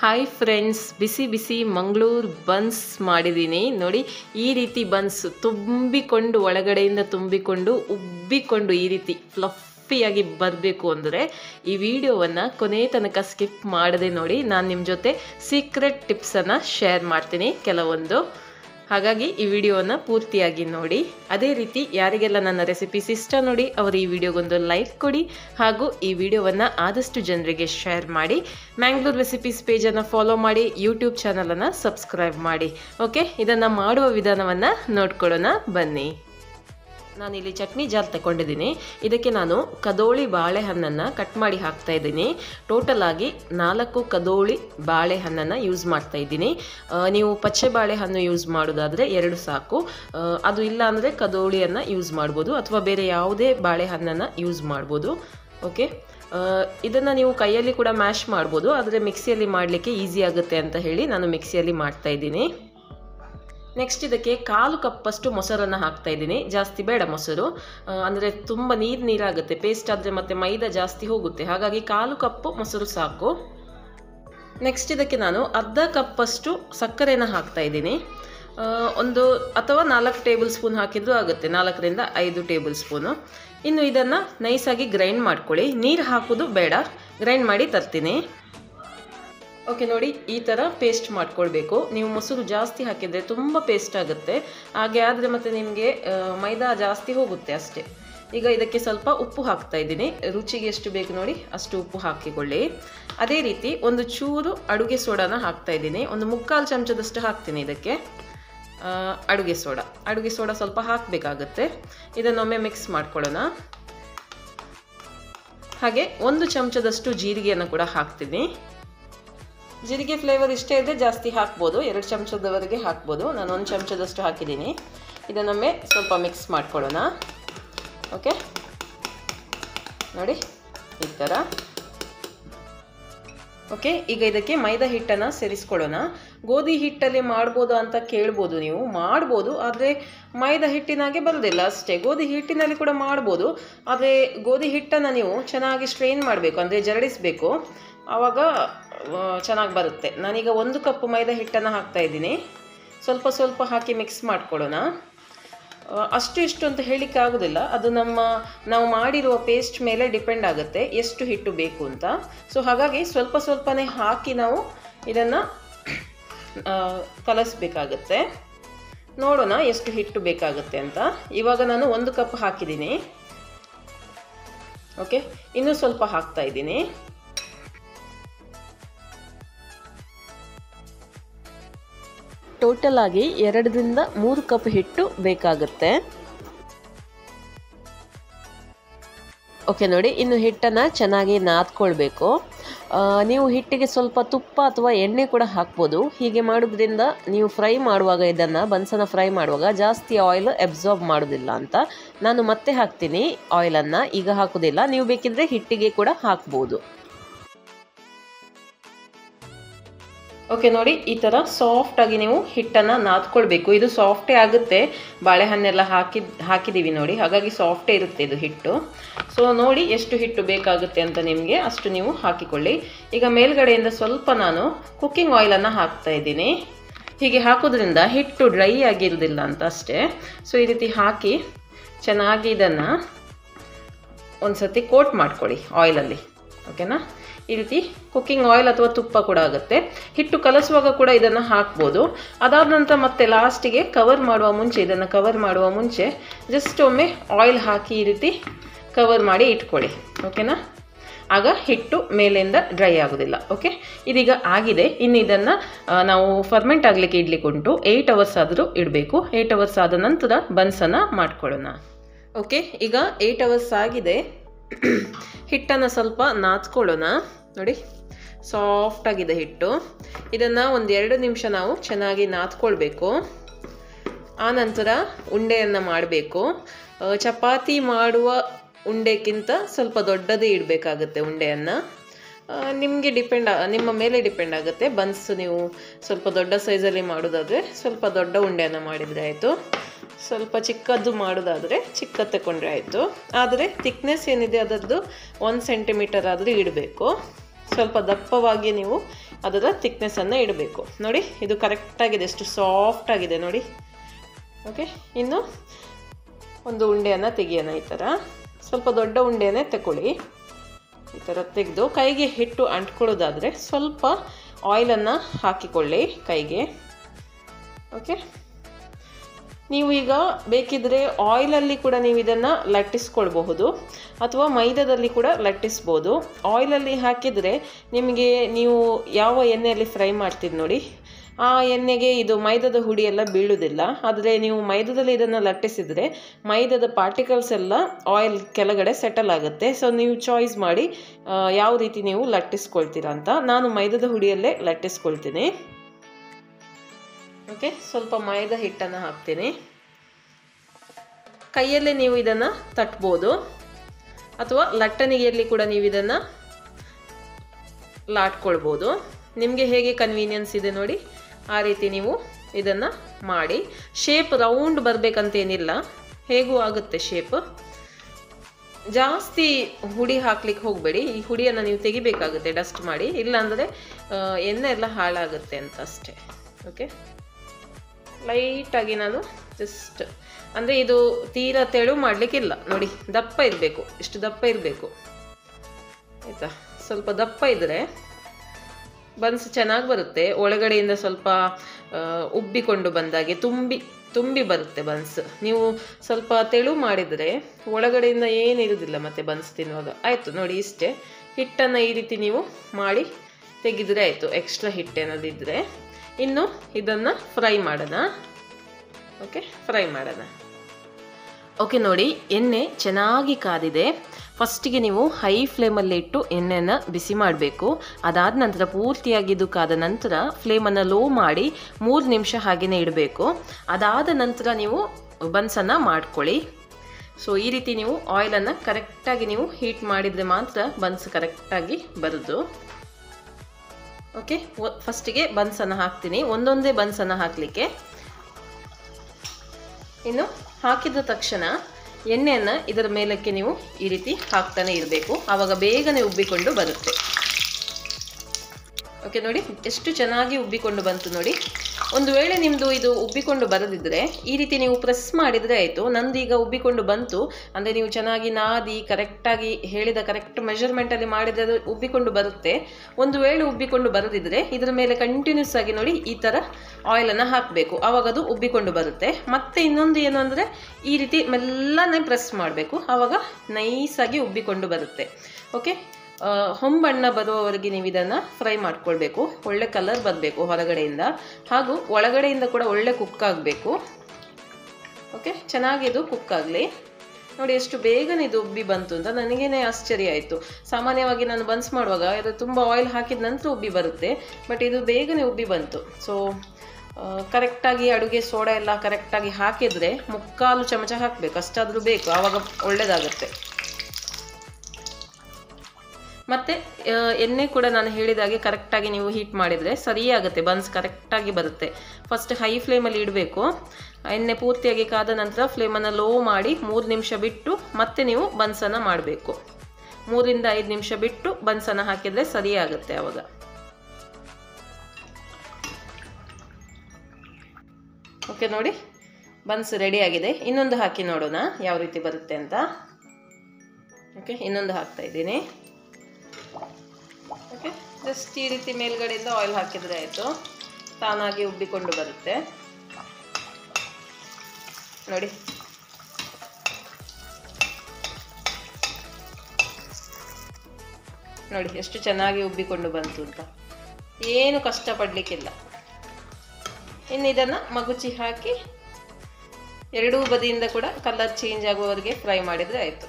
hi friends ಬಿಸಿ ಬಿಸಿ Mangaluru buns ಮಾಡಿದ್ದೀನಿ ನೋಡಿ ಈ ರೀತಿ ಬನ್ಸ್ ತುಂಬಿಕೊಂಡು ಒಳಗಡೆಯಿಂದ ತುಂಬಿಕೊಂಡು ಉಬ್ಬಿಕೊಂಡು ಈ ರೀತಿ ಫ್ಲಫಿಯಾಗಿ ಬರಬೇಕು ಅಂದರೆ ಈ ವಿಡಿಯೋವನ್ನು ಕೊನೆ ತನಕ ಸ್ಕಿಪ್ ಮಾಡದೆ ನೋಡಿ ನಾನು ನಿಮ್ಮ ಜೊತೆ ಸೀಕ್ರೆಟ್ ಟಿಪ್ಸನ್ನು ಶೇರ್ ಮಾಡ್ತೀನಿ ಕೆಲವೊಂದು ಹಾಗಾಗಿ ಈ ವಿಡಿಯೋವನ್ನು ಪೂರ್ತಿಯಾಗಿ ನೋಡಿ ಅದೇ ರೀತಿ ಯಾರಿಗೆಲ್ಲ ನನ್ನ ರೆಸಿಪೀಸ್ ಇಷ್ಟ ನೋಡಿ ಅವರು ಈ ವಿಡಿಯೋಗೊಂದು ಲೈಕ್ ಕೊಡಿ ಹಾಗೂ ಈ ವಿಡಿಯೋವನ್ನು ಆದಷ್ಟು ಜನರಿಗೆ ಶೇರ್ ಮಾಡಿ ಮ್ಯಾಂಗ್ಳೂರ್ ರೆಸಿಪೀಸ್ ಪೇಜನ್ನು ಫಾಲೋ ಮಾಡಿ ಯೂಟ್ಯೂಬ್ ಚಾನಲನ್ನು ಸಬ್ಸ್ಕ್ರೈಬ್ ಮಾಡಿ ಓಕೆ ಇದನ್ನು ಮಾಡುವ ವಿಧಾನವನ್ನು ನೋಡ್ಕೊಳ್ಳೋಣ ಬನ್ನಿ ನಾನಿಲ್ಲಿ ಚಟ್ನಿ ಜಾರ್ ತಗೊಂಡಿದ್ದೀನಿ ಇದಕ್ಕೆ ನಾನು ಕದೋಳಿ ಬಾಳೆಹಣ್ಣನ್ನು ಕಟ್ ಮಾಡಿ ಹಾಕ್ತಾ ಇದ್ದೀನಿ ಟೋಟಲ್ ಆಗಿ ನಾಲ್ಕು ಕದೋಳಿ ಬಾಳೆಹಣ್ಣನ್ನು ಯೂಸ್ ಮಾಡ್ತಾ ಇದ್ದೀನಿ ನೀವು ಪಚ್ಚೆ ಬಾಳೆಹಣ್ಣು ಯೂಸ್ ಮಾಡೋದಾದರೆ ಎರಡು ಸಾಕು ಅದು ಇಲ್ಲ ಅಂದರೆ ಕದೋಳಿಯನ್ನು ಯೂಸ್ ಮಾಡ್ಬೋದು ಅಥವಾ ಬೇರೆ ಯಾವುದೇ ಬಾಳೆಹಣ್ಣನ್ನು ಯೂಸ್ ಮಾಡ್ಬೋದು ಓಕೆ ಇದನ್ನು ನೀವು ಕೈಯಲ್ಲಿ ಕೂಡ ಮ್ಯಾಶ್ ಮಾಡ್ಬೋದು ಆದರೆ ಮಿಕ್ಸಿಯಲ್ಲಿ ಮಾಡಲಿಕ್ಕೆ ಈಸಿ ಆಗುತ್ತೆ ಅಂತ ಹೇಳಿ ನಾನು ಮಿಕ್ಸಿಯಲ್ಲಿ ಮಾಡ್ತಾ ಇದ್ದೀನಿ ನೆಕ್ಸ್ಟ್ ಇದಕ್ಕೆ ಕಾಲು ಕಪ್ಪಷ್ಟು ಮೊಸರನ್ನು ಹಾಕ್ತಾ ಇದ್ದೀನಿ ಜಾಸ್ತಿ ಬೇಡ ಮೊಸರು ಅಂದರೆ ತುಂಬ ನೀರು ನೀರಾಗುತ್ತೆ ಪೇಸ್ಟ್ ಆದರೆ ಮತ್ತೆ ಮೈದಾ ಜಾಸ್ತಿ ಹೋಗುತ್ತೆ ಹಾಗಾಗಿ ಕಾಲು ಕಪ್ಪು ಮೊಸರು ಸಾಕು ನೆಕ್ಸ್ಟ್ ಇದಕ್ಕೆ ನಾನು ಅರ್ಧ ಕಪ್ಪಷ್ಟು ಸಕ್ಕರೆನ ಹಾಕ್ತಾ ಇದ್ದೀನಿ ಒಂದು ಅಥವಾ ನಾಲ್ಕು ಟೇಬಲ್ ಸ್ಪೂನ್ ಹಾಕಿದ್ರೂ ಆಗುತ್ತೆ ನಾಲ್ಕರಿಂದ ಐದು ಟೇಬಲ್ ಸ್ಪೂನು ಇನ್ನು ಇದನ್ನು ನೈಸಾಗಿ ಗ್ರೈಂಡ್ ಮಾಡ್ಕೊಳ್ಳಿ ನೀರು ಹಾಕೋದು ಬೇಡ ಗ್ರೈಂಡ್ ಮಾಡಿ ತರ್ತೀನಿ ಓಕೆ ನೋಡಿ ಈ ಥರ ಪೇಸ್ಟ್ ಮಾಡ್ಕೊಳ್ಬೇಕು ನೀವು ಮೊಸರು ಜಾಸ್ತಿ ಹಾಕಿದರೆ ತುಂಬ ಪೇಸ್ಟ್ ಆಗುತ್ತೆ ಹಾಗೆ ಆದರೆ ಮತ್ತು ನಿಮಗೆ ಮೈದಾ ಜಾಸ್ತಿ ಹೋಗುತ್ತೆ ಅಷ್ಟೇ ಈಗ ಇದಕ್ಕೆ ಸ್ವಲ್ಪ ಉಪ್ಪು ಹಾಕ್ತಾ ಇದ್ದೀನಿ ರುಚಿಗೆ ಎಷ್ಟು ಬೇಕು ನೋಡಿ ಅಷ್ಟು ಉಪ್ಪು ಹಾಕಿಕೊಳ್ಳಿ ಅದೇ ರೀತಿ ಒಂದು ಚೂರು ಅಡುಗೆ ಸೋಡಾನ ಹಾಕ್ತಾ ಇದ್ದೀನಿ ಒಂದು ಮುಕ್ಕಾಲು ಚಮಚದಷ್ಟು ಹಾಕ್ತೀನಿ ಇದಕ್ಕೆ ಅಡುಗೆ ಸೋಡಾ ಅಡುಗೆ ಸೋಡಾ ಸ್ವಲ್ಪ ಹಾಕಬೇಕಾಗುತ್ತೆ ಇದನ್ನೊಮ್ಮೆ ಮಿಕ್ಸ್ ಮಾಡ್ಕೊಳ್ಳೋಣ ಹಾಗೆ ಒಂದು ಚಮಚದಷ್ಟು ಜೀರಿಗೆಯನ್ನು ಕೂಡ ಹಾಕ್ತೀನಿ ಜೀರಿಗೆ ಫ್ಲೇವರ್ ಇಷ್ಟೇ ಇದ್ದರೆ ಜಾಸ್ತಿ ಹಾಕ್ಬೋದು ಎರಡು ಚಮಚದವರೆಗೆ ಹಾಕ್ಬೋದು ನಾನು ಒಂದು ಚಮಚದಷ್ಟು ಹಾಕಿದ್ದೀನಿ ಇದನ್ನೊಮ್ಮೆ ಸ್ವಲ್ಪ ಮಿಕ್ಸ್ ಮಾಡ್ಕೊಳ್ಳೋಣ ಓಕೆ ನೋಡಿ ಈ ಥರ ಓಕೆ ಈಗ ಇದಕ್ಕೆ ಮೈದಾ ಹಿಟ್ಟನ್ನು ಸೇರಿಸ್ಕೊಳ್ಳೋಣ ಗೋಧಿ ಹಿಟ್ಟಲ್ಲಿ ಮಾಡ್ಬೋದು ಅಂತ ಕೇಳ್ಬೋದು ನೀವು ಮಾಡ್ಬೋದು ಆದರೆ ಮೈದಾ ಹಿಟ್ಟಿನಾಗೆ ಬರೋದಿಲ್ಲ ಅಷ್ಟೇ ಗೋಧಿ ಹಿಟ್ಟಿನಲ್ಲಿ ಕೂಡ ಮಾಡ್ಬೋದು ಆದರೆ ಗೋಧಿ ಹಿಟ್ಟನ್ನು ನೀವು ಚೆನ್ನಾಗಿ ಸ್ಟ್ರೈನ್ ಮಾಡಬೇಕು ಅಂದರೆ ಜರಡಿಸಬೇಕು ಆವಾಗ ಚೆನ್ನಾಗಿ ಬರುತ್ತೆ ನಾನೀಗ ಒಂದು ಕಪ್ ಮೈದಾ ಹಿಟ್ಟನ್ನು ಹಾಕ್ತಾ ಇದ್ದೀನಿ ಸ್ವಲ್ಪ ಸ್ವಲ್ಪ ಹಾಕಿ ಮಿಕ್ಸ್ ಮಾಡ್ಕೊಳ್ಳೋಣ ಅಷ್ಟು ಇಷ್ಟು ಅಂತ ಹೇಳಲಿಕ್ಕೆ ಆಗೋದಿಲ್ಲ ಅದು ನಮ್ಮ ನಾವು ಮಾಡಿರುವ ಪೇಸ್ಟ್ ಮೇಲೆ ಡಿಪೆಂಡ್ ಆಗುತ್ತೆ ಎಷ್ಟು ಹಿಟ್ಟು ಬೇಕು ಅಂತ ಸೊ ಹಾಗಾಗಿ ಸ್ವಲ್ಪ ಸ್ವಲ್ಪನೇ ಹಾಕಿ ನಾವು ಇದನ್ನು ಕಲಸಬೇಕಾಗತ್ತೆ ನೋಡೋಣ ಎಷ್ಟು ಹಿಟ್ಟು ಬೇಕಾಗುತ್ತೆ ಅಂತ ಇವಾಗ ನಾನು ಒಂದು ಕಪ್ ಹಾಕಿದ್ದೀನಿ ಓಕೆ ಇನ್ನೂ ಸ್ವಲ್ಪ ಹಾಕ್ತಾ ಇದ್ದೀನಿ ಟೋಟಲ್ ಆಗಿ ಎರಡರಿಂದ ಮೂರು ಕಪ್ ಹಿಟ್ಟು ಬೇಕಾಗುತ್ತೆ ಓಕೆ ನೋಡಿ ಇನ್ನು ಹಿಟ್ಟನ್ನು ಚೆನ್ನಾಗಿ ನಾದ್ಕೊಳ್ಬೇಕು ನೀವು ಹಿಟ್ಟಿಗೆ ಸ್ವಲ್ಪ ತುಪ್ಪ ಅಥವಾ ಎಣ್ಣೆ ಕೂಡ ಹಾಕ್ಬೋದು ಹೀಗೆ ಮಾಡೋದ್ರಿಂದ ನೀವು ಫ್ರೈ ಮಾಡುವಾಗ ಇದನ್ನು ಬನ್ಸನ್ನು ಫ್ರೈ ಮಾಡುವಾಗ ಜಾಸ್ತಿ ಆಯಿಲ್ ಅಬ್ಸಾರ್ಬ್ ಮಾಡೋದಿಲ್ಲ ಅಂತ ನಾನು ಮತ್ತೆ ಹಾಕ್ತೀನಿ ಆಯಿಲನ್ನು ಈಗ ಹಾಕೋದಿಲ್ಲ ನೀವು ಬೇಕಿದ್ರೆ ಹಿಟ್ಟಿಗೆ ಕೂಡ ಹಾಕ್ಬೋದು ಓಕೆ ನೋಡಿ ಈ ಥರ ಸಾಫ್ಟಾಗಿ ನೀವು ಹಿಟ್ಟನ್ನು ನಾದ್ಕೊಳ್ಬೇಕು ಇದು ಸಾಫ್ಟೇ ಆಗುತ್ತೆ ಬಾಳೆಹಣ್ಣೆಲ್ಲ ಹಾಕಿದ್ ಹಾಕಿದ್ದೀವಿ ನೋಡಿ ಹಾಗಾಗಿ ಸಾಫ್ಟೇ ಇರುತ್ತೆ ಇದು ಹಿಟ್ಟು ಸೊ ನೋಡಿ ಎಷ್ಟು ಹಿಟ್ಟು ಬೇಕಾಗುತ್ತೆ ಅಂತ ನಿಮಗೆ ಅಷ್ಟು ನೀವು ಹಾಕಿಕೊಳ್ಳಿ ಈಗ ಮೇಲ್ಗಡೆಯಿಂದ ಸ್ವಲ್ಪ ನಾನು ಕುಕ್ಕಿಂಗ್ ಆಯಿಲನ್ನು ಹಾಕ್ತಾ ಇದ್ದೀನಿ ಹೀಗೆ ಹಾಕೋದ್ರಿಂದ ಹಿಟ್ಟು ಡ್ರೈ ಆಗಿರೋದಿಲ್ಲ ಅಂತ ಅಷ್ಟೇ ಸೊ ಈ ರೀತಿ ಹಾಕಿ ಚೆನ್ನಾಗಿ ಇದನ್ನು ಒಂದು ಸತಿ ಕೋಟ್ ಮಾಡ್ಕೊಳ್ಳಿ ಆಯಿಲಲ್ಲಿ ಓಕೆನಾ ಈ ರೀತಿ ಕುಕ್ಕಿಂಗ್ ಆಯಿಲ್ ಅಥವಾ ತುಪ್ಪ ಕೂಡ ಆಗುತ್ತೆ ಹಿಟ್ಟು ಕಲಸುವಾಗ ಕೂಡ ಇದನ್ನು ಹಾಕ್ಬೋದು ಅದಾದ ನಂತರ ಮತ್ತೆ ಲಾಸ್ಟಿಗೆ ಕವರ್ ಮಾಡುವ ಮುಂಚೆ ಇದನ್ನು ಕವರ್ ಮಾಡುವ ಮುಂಚೆ ಜಸ್ಟ್ ಒಮ್ಮೆ ಆಯಿಲ್ ಹಾಕಿ ಈ ರೀತಿ ಕವರ್ ಮಾಡಿ ಇಟ್ಕೊಳ್ಳಿ ಓಕೆನಾ ಆಗ ಹಿಟ್ಟು ಮೇಲಿಂದ ಡ್ರೈ ಆಗೋದಿಲ್ಲ ಓಕೆ ಇದೀಗ ಆಗಿದೆ ಇನ್ನು ಇದನ್ನು ನಾವು ಫರ್ಮೆಂಟ್ ಆಗಲಿಕ್ಕೆ ಇಡ್ಲಿಕ್ಕೆ ಉಂಟು ಏಯ್ಟ್ ಅವರ್ಸ್ ಆದರೂ ಇಡಬೇಕು ಏಯ್ಟ್ ಅವರ್ಸ್ ಆದ ನಂತರ ಬನ್ಸನ್ನು ಮಾಡ್ಕೊಳ್ಳೋಣ ಓಕೆ ಈಗ ಏಯ್ಟ್ ಅವರ್ಸ್ ಆಗಿದೆ ಹಿಟ್ಟನ್ನು ಸ್ವಲ್ಪ ನಾದ್ಕೊಳ್ಳೋಣ ನೋಡಿ ಸಾಫ್ಟಾಗಿದೆ ಹಿಟ್ಟು ಇದನ್ನು ಒಂದು ಎರಡು ನಿಮಿಷ ನಾವು ಚೆನ್ನಾಗಿ ನಾದ್ಕೊಳ್ಬೇಕು ಆನಂತರ ಉಂಡೆಯನ್ನು ಮಾಡಬೇಕು ಚಪಾತಿ ಮಾಡುವ ಉಂಡೆಗಿಂತ ಸ್ವಲ್ಪ ದೊಡ್ಡದೇ ಇಡಬೇಕಾಗುತ್ತೆ ಉಂಡೆಯನ್ನು ನಿಮಗೆ ಡಿಪೆಂಡ್ ನಿಮ್ಮ ಮೇಲೆ ಡಿಪೆಂಡ್ ಆಗುತ್ತೆ ಬನ್ಸ್ ನೀವು ಸ್ವಲ್ಪ ದೊಡ್ಡ ಸೈಜಲ್ಲಿ ಮಾಡೋದಾದರೆ ಸ್ವಲ್ಪ ದೊಡ್ಡ ಉಂಡೆಯನ್ನು ಮಾಡಿದರೆ ಆಯಿತು ಸ್ವಲ್ಪ ಚಿಕ್ಕದ್ದು ಮಾಡೋದಾದರೆ ಚಿಕ್ಕದು ತಗೊಂಡ್ರೆ ಆಯಿತು ಆದರೆ ಥಿಕ್ನೆಸ್ ಏನಿದೆ ಅದರದ್ದು ಒಂದು ಸೆಂಟಿಮೀಟರ್ ಆದರೂ ಇಡಬೇಕು ಸ್ವಲ್ಪ ದಪ್ಪವಾಗಿ ನೀವು ಅದರ ತಿಕ್ನೆಸ್ಸನ್ನು ಇಡಬೇಕು ನೋಡಿ ಇದು ಕರೆಕ್ಟಾಗಿದೆ ಎಷ್ಟು ಸಾಫ್ಟ್ ಆಗಿದೆ ನೋಡಿ ಓಕೆ ಇನ್ನು ಒಂದು ಉಂಡೆಯನ್ನು ತೆಗಿಯೋಣ ಈ ಥರ ಸ್ವಲ್ಪ ದೊಡ್ಡ ಉಂಡೆಯನ್ನೇ ತಗೊಳ್ಳಿ ಈ ಥರ ತೆಗೆದು ಕೈಗೆ ಹಿಟ್ಟು ಅಂಟ್ಕೊಳ್ಳೋದಾದರೆ ಸ್ವಲ್ಪ ಆಯಿಲನ್ನು ಹಾಕಿಕೊಳ್ಳಿ ಕೈಗೆ ಓಕೆ ನೀವು ಈಗ ಬೇಕಿದ್ದರೆ ಆಯಿಲಲ್ಲಿ ಕೂಡ ನೀವು ಇದನ್ನು ಲಟ್ಟಿಸ್ಕೊಳ್ಬಹುದು ಅಥವಾ ಮೈದಾದಲ್ಲಿ ಕೂಡ ಲಟ್ಟಿಸ್ಬೋದು ಆಯಿಲಲ್ಲಿ ಹಾಕಿದರೆ ನಿಮಗೆ ನೀವು ಯಾವ ಎಣ್ಣೆಯಲ್ಲಿ ಫ್ರೈ ಮಾಡ್ತೀರಿ ನೋಡಿ ಆ ಎಣ್ಣೆಗೆ ಇದು ಮೈದಾದ ಹುಡಿ ಎಲ್ಲ ಬೀಳುವುದಿಲ್ಲ ಆದರೆ ನೀವು ಮೈದಾದಲ್ಲಿ ಇದನ್ನು ಲಟ್ಟಿಸಿದರೆ ಮೈದಾದ ಪಾರ್ಟಿಕಲ್ಸ್ ಎಲ್ಲ ಆಯಿಲ್ ಕೆಳಗಡೆ ಸೆಟಲ್ ಆಗುತ್ತೆ ಸೊ ನೀವು ಚಾಯ್ಸ್ ಮಾಡಿ ಆ, ಯಾವ ರೀತಿ ನೀವು ಲಟ್ಟಿಸ್ಕೊಳ್ತೀರಾ ಅಂತ ನಾನು ಮೈದಾದ ಹುಡಿಯಲ್ಲೇ ಲಟ್ಟಿಸ್ಕೊಳ್ತೀನಿ ಓಕೆ ಸ್ವಲ್ಪ ಮೈದಾ ಹಿಟ್ಟನ್ನು ಹಾಕ್ತೀನಿ ಕೈಯಲ್ಲೇ ನೀವು ಇದನ್ನು ತಟ್ಬೋದು ಅಥವಾ ಲಟ್ಟಣಿಗೆಯಲ್ಲಿ ಕೂಡ ನೀವು ಇದನ್ನು ಲಾಟ್ಕೊಳ್ಬೋದು ನಿಮಗೆ ಹೇಗೆ ಕನ್ವೀನಿಯನ್ಸ್ ಇದೆ ನೋಡಿ ಆ ರೀತಿ ನೀವು ಇದನ್ನು ಮಾಡಿ ಶೇಪ್ ರೌಂಡ್ ಬರಬೇಕಂತೇನಿಲ್ಲ ಹೇಗೂ ಆಗುತ್ತೆ ಶೇಪ್ ಜಾಸ್ತಿ ಹುಡಿ ಹಾಕ್ಲಿಕ್ಕೆ ಹೋಗಬೇಡಿ ಈ ಹುಡಿಯನ್ನು ನೀವು ತೆಗಿಬೇಕಾಗುತ್ತೆ ಡಸ್ಟ್ ಮಾಡಿ ಇಲ್ಲಾಂದರೆ ಆ, ಎಣ್ಣೆ ಎಲ್ಲ ಹಾಳಾಗುತ್ತೆ ಅಂತ ಅಷ್ಟೇ ಓಕೆ ಲೈಟಾಗಿ ನಾನು ಜಸ್ಟ್ ಅಂದರೆ ಇದು ತೀರಾ ತೆಳು ಮಾಡಲಿಕ್ಕಿಲ್ಲ ನೋಡಿ ದಪ್ಪ ಇರಬೇಕು ಇಷ್ಟು ದಪ್ಪ ಇರಬೇಕು ಆಯಿತಾ ಸ್ವಲ್ಪ ದಪ್ಪ ಇದ್ದರೆ ಬನ್ಸ್ ಚೆನ್ನಾಗಿ ಬರುತ್ತೆ ಒಳಗಡೆಯಿಂದ ಸ್ವಲ್ಪ ಆ, ಉಬ್ಬಿಕೊಂಡು ಬಂದಾಗೆ ತುಂಬಿ ತುಂಬಿ ಬರುತ್ತೆ ಬನ್ಸ್ ನೀವು ಸ್ವಲ್ಪ ತೆಳು ಮಾಡಿದರೆ ಒಳಗಡೆಯಿಂದ ಏನಿರುವುದಿಲ್ಲ ಮತ್ತೆ ಬನ್ಸ್ ತಿನ್ನುವಾಗ ಆಯಿತು ನೋಡಿ ಇಷ್ಟೇ ಹಿಟ್ಟನ್ನು ಈ ರೀತಿ ನೀವು ಮಾಡಿ ತೆಗೆದರೆ ಆಯಿತು ಎಕ್ಸ್ಟ್ರಾ ಹಿಟ್ಟೇನಾದ್ರು ಇದ್ದರೆ ಇನ್ನು ಇದನ್ನು ಫ್ರೈ ಮಾಡೋಣ ಓಕೆ ಫ್ರೈ ಮಾಡೋಣ ಓಕೆ ನೋಡಿ ಎಣ್ಣೆ ಚೆನ್ನಾಗಿ ಕಾದಿದೆ ಫಸ್ಟಿಗೆ ನೀವು ಹೈ ಫ್ಲೇಮಲ್ಲಿ ಇಟ್ಟು ಎಣ್ಣೆಯನ್ನು ಬಿಸಿ ಮಾಡಬೇಕು ಅದಾದ ನಂತರ ಪೂರ್ತಿಯಾಗಿ ಇದು ಕಾದ ನಂತರ ಫ್ಲೇಮನ್ನು ಲೋ ಮಾಡಿ ಮೂರು ನಿಮಿಷ ಹಾಗೆಯೇ ಇಡಬೇಕು ಅದಾದ ನಂತರ ನೀವು ಬನ್ಸನ್ನು ಮಾಡ್ಕೊಳ್ಳಿ ಸೊ ಈ ರೀತಿ ನೀವು ಆಯಿಲನ್ನು ಕರೆಕ್ಟಾಗಿ ನೀವು ಹೀಟ್ ಮಾಡಿದರೆ ಮಾತ್ರ ಬನ್ಸ್ ಕರೆಕ್ಟಾಗಿ ಬರೋದು ಓಕೆ ಫಸ್ಟಿಗೆ ಬನ್ಸನ್ನು ಹಾಕ್ತೀನಿ ಒಂದೊಂದೇ ಬನ್ಸನ್ನು ಹಾಕಲಿಕ್ಕೆ ಇನ್ನು ಹಾಕಿದ ತಕ್ಷಣ ಎಣ್ಣೆಯನ್ನು ಇದರ ಮೇಲಕ್ಕೆ ನೀವು ಈ ರೀತಿ ಹಾಕ್ತಾನೆ ಇರಬೇಕು ಆವಾಗ ಬೇಗನೆ ಉಬ್ಬಿಕೊಂಡು ಬರುತ್ತೆ ಓಕೆ ನೋಡಿ ಎಷ್ಟು ಚೆನ್ನಾಗಿ ಉಬ್ಬಿಕೊಂಡು ಬಂತು ನೋಡಿ ಒಂದು ವೇಳೆ ನಿಮ್ಮದು ಇದು ಉಬ್ಬಿಕೊಂಡು ಬರದಿದ್ದರೆ ಈ ರೀತಿ ನೀವು ಪ್ರೆಸ್ ಮಾಡಿದರೆ ಆಯಿತು ನಂದು ಈಗ ಉಬ್ಬಿಕೊಂಡು ಬಂತು ಅಂದರೆ ನೀವು ಚೆನ್ನಾಗಿ ನಾದಿ ಕರೆಕ್ಟಾಗಿ ಹೇಳಿದ ಕರೆಕ್ಟ್ ಮೆಷರ್ಮೆಂಟಲ್ಲಿ ಮಾಡಿದರೆ ಅದು ಉಬ್ಬಿಕೊಂಡು ಬರುತ್ತೆ ಒಂದು ವೇಳೆ ಉಬ್ಬಿಕೊಂಡು ಬರದಿದ್ದರೆ ಇದರ ಮೇಲೆ ಕಂಟಿನ್ಯೂಸ್ ಆಗಿ ನೋಡಿ ಈ ಥರ ಆಯಿಲನ್ನು ಹಾಕಬೇಕು ಆವಾಗ ಅದು ಉಬ್ಬಿಕೊಂಡು ಬರುತ್ತೆ ಮತ್ತೆ ಇನ್ನೊಂದು ಏನು ಅಂದರೆ ಈ ರೀತಿ ಮೆಲ್ಲನೆ ಪ್ರೆಸ್ ಮಾಡಬೇಕು ಆವಾಗ ನೈಸಾಗಿ ಉಬ್ಬಿಕೊಂಡು ಬರುತ್ತೆ ಓಕೆ ಆ, ಹೊಂಬಣ್ಣ ಬರುವವರೆಗೆ ನೀವು ಇದನ್ನು ಫ್ರೈ ಮಾಡ್ಕೊಳ್ಬೇಕು ಒಳ್ಳೆ ಕಲರ್ ಬರಬೇಕು ಹೊರಗಡೆಯಿಂದ ಹಾಗೂ ಒಳಗಡೆಯಿಂದ ಕೂಡ ಒಳ್ಳೆ ಕುಕ್ ಆಗಬೇಕು ಓಕೆ ಚೆನ್ನಾಗಿ ಇದು ಕುಕ್ ಆಗಲಿ ನೋಡಿ ಎಷ್ಟು ಬೇಗನೆ ಇದು ಉಬ್ಬಿ ಬಂತು ಅಂತ ನನಗೇನೆ ಆಶ್ಚರ್ಯ ಆಯಿತು ಸಾಮಾನ್ಯವಾಗಿ ನಾನು ಬನ್ಸ್ ಮಾಡುವಾಗ ಇದು ತುಂಬ ಆಯಿಲ್ ಹಾಕಿದ ನಂತರ ಉಬ್ಬಿ ಬರುತ್ತೆ ಬಟ್ ಇದು ಬೇಗನೆ ಉಬ್ಬಿ ಬಂತು ಸೊ ಕರೆಕ್ಟಾಗಿ ಅಡುಗೆ ಸೋಡಾ ಎಲ್ಲ ಕರೆಕ್ಟಾಗಿ ಹಾಕಿದರೆ ಮುಕ್ಕಾಲು ಚಮಚ ಹಾಕಬೇಕು ಅಷ್ಟಾದರೂ ಬೇಕು ಆವಾಗ ಒಳ್ಳೆಯದಾಗುತ್ತೆ ಮತ್ತು ಎಣ್ಣೆ ಕೂಡ ನಾನು ಹೇಳಿದಾಗೆ ಕರೆಕ್ಟಾಗಿ ನೀವು ಹೀಟ್ ಮಾಡಿದರೆ ಸರಿಯಾಗುತ್ತೆ ಬನ್ಸ್ ಕರೆಕ್ಟಾಗಿ ಬರುತ್ತೆ ಫಸ್ಟ್ ಹೈ ಫ್ಲೇಮಲ್ಲಿ ಇಡಬೇಕು ಎಣ್ಣೆ ಪೂರ್ತಿಯಾಗಿ ಕಾದ ನಂತರ ಫ್ಲೇಮನ್ನು ಲೋ ಮಾಡಿ ಮೂರು ನಿಮಿಷ ಬಿಟ್ಟು ಮತ್ತೆ ನೀವು ಬನ್ಸನ್ನು ಮಾಡಬೇಕು ಮೂರಿಂದ ಐದು ನಿಮಿಷ ಬಿಟ್ಟು ಬನ್ಸನ್ನು ಹಾಕಿದರೆ ಸರಿಯಾಗುತ್ತೆ ಆವಾಗ ಓಕೆ ನೋಡಿ ಬನ್ಸ್ ರೆಡಿ ಆಗಿದೆ ಇನ್ನೊಂದು ಹಾಕಿ ನೋಡೋಣ ಯಾವ ರೀತಿ ಬರುತ್ತೆ ಅಂತ ಓಕೆ ಇನ್ನೊಂದು ಹಾಕ್ತಾ ಇದ್ದೀನಿ ಓಕೆ ಜಸ್ಟ್ ಈ ರೀತಿ ಮೇಲ್ಗಡೆಯಿಂದ ಆಯಿಲ್ ಹಾಕಿದರೆ ಆಯಿತು ತಾನಾಗಿ ಉಬ್ಬಿಕೊಂಡು ಬರುತ್ತೆ ನೋಡಿ ನೋಡಿ ಎಷ್ಟು ಚೆನ್ನಾಗಿ ಉಬ್ಬಿಕೊಂಡು ಬಂತು ಅಂತ ಏನು ಕಷ್ಟಪಡಲಿಕ್ಕಿಲ್ಲ ಇನ್ನು ಇದನ್ನು ಮಗುಚಿ ಹಾಕಿ ಎರಡೂ ಬದಿಯಿಂದ ಕೂಡ ಕಲರ್ ಚೇಂಜ್ ಆಗುವವರೆಗೆ ಫ್ರೈ ಮಾಡಿದರೆ ಆಯಿತು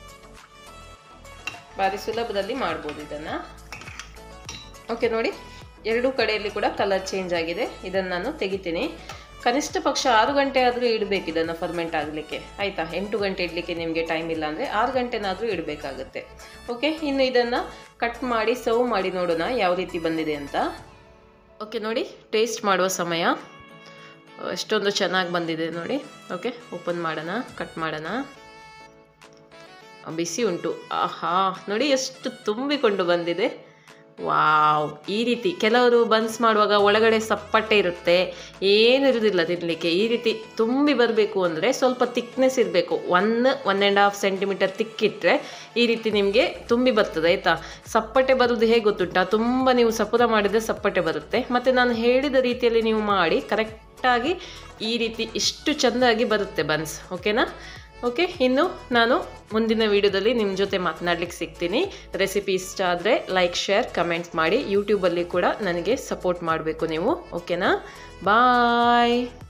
ಭಾರಿ ಸುಲಭದಲ್ಲಿ ಮಾಡ್ಬೋದು ಇದನ್ನು ಓಕೆ ನೋಡಿ ಎರಡೂ ಕಡೆಯಲ್ಲಿ ಕೂಡ ಕಲರ್ ಚೇಂಜ್ ಆಗಿದೆ ಇದನ್ನು ನಾನು ತೆಗಿತೀನಿ ಕನಿಷ್ಠ ಪಕ್ಷ ಆರು ಗಂಟೆ ಆದರೂ ಇಡಬೇಕು ಇದನ್ನು ಫರ್ಮೆಂಟ್ ಆಗಲಿಕ್ಕೆ ಆಯಿತಾ ಎಂಟು ಗಂಟೆ ಇಡಲಿಕ್ಕೆ ನಿಮಗೆ ಟೈಮ್ ಇಲ್ಲ ಅಂದರೆ ಆರು ಗಂಟೆನಾದರೂ ಇಡಬೇಕಾಗುತ್ತೆ ಓಕೆ ಇನ್ನು ಇದನ್ನು ಕಟ್ ಮಾಡಿ ಸರ್ವ್ ಮಾಡಿ ನೋಡೋಣ ಯಾವ ರೀತಿ ಬಂದಿದೆ ಅಂತ ಓಕೆ ನೋಡಿ ಟೇಸ್ಟ್ ಮಾಡುವ ಸಮಯ ಎಷ್ಟೊಂದು ಚೆನ್ನಾಗಿ ಬಂದಿದೆ ನೋಡಿ ಓಕೆ ಓಪನ್ ಮಾಡೋಣ ಕಟ್ ಮಾಡೋಣ ಬಿಸಿ ಉಂಟು ಆಹಾ ನೋಡಿ ಎಷ್ಟು ತುಂಬಿಕೊಂಡು ಬಂದಿದೆ ವಾವ್ ಈ ರೀತಿ ಕೆಲವರು ಬನ್ಸ್ ಮಾಡುವಾಗ ಒಳಗಡೆ ಸಪ್ಪಟ್ಟೆ ಇರುತ್ತೆ ಏನು ಇರೋದಿಲ್ಲ ತಿನ್ನಲಿಕ್ಕೆ ಈ ರೀತಿ ತುಂಬಿ ಬರಬೇಕು ಅಂದರೆ ಸ್ವಲ್ಪ ತಿಕ್ನೆಸ್ ಇರಬೇಕು one one and half centimetre ತಿಕ್ಕಿಟ್ರೆ ಈ ರೀತಿ ನಿಮಗೆ ತುಂಬಿ ಬರ್ತದೆ ಆಯಿತಾ ಸಪ್ಪಟೆ ಬರೋದು ಹೇಗೆ ಗೊತ್ತುಂಟಾ ತುಂಬ ನೀವು ಸಪುರ ಮಾಡಿದರೆ ಸಪ್ಪಟೆ ಬರುತ್ತೆ ಮತ್ತು ನಾನು ಹೇಳಿದ ರೀತಿಯಲ್ಲಿ ನೀವು ಮಾಡಿ ಕರೆಕ್ಟಾಗಿ ಈ ರೀತಿ ಇಷ್ಟು ಚೆಂದಾಗಿ ಬರುತ್ತೆ ಬನ್ಸ್ ಓಕೆನಾ ಓಕೆ ಇನ್ನು ನಾನು ಮುಂದಿನ ವಿಡಿಯೋದಲ್ಲಿ ನಿಮ್ಮ ಜೊತೆ ಮಾತನಾಡ್ಲಿಕ್ಕೆ ಸಿಗ್ತೀನಿ ರೆಸಿಪಿ ಇಷ್ಟ ಆದರೆ ಲೈಕ್ ಶೇರ್ ಕಮೆಂಟ್ ಮಾಡಿ ಯೂಟ್ಯೂಬಲ್ಲಿ ಕೂಡ ನನಗೆ ಸಪೋರ್ಟ್ ಮಾಡಬೇಕು ನೀವು ಓಕೆನಾ ಬಾಯ್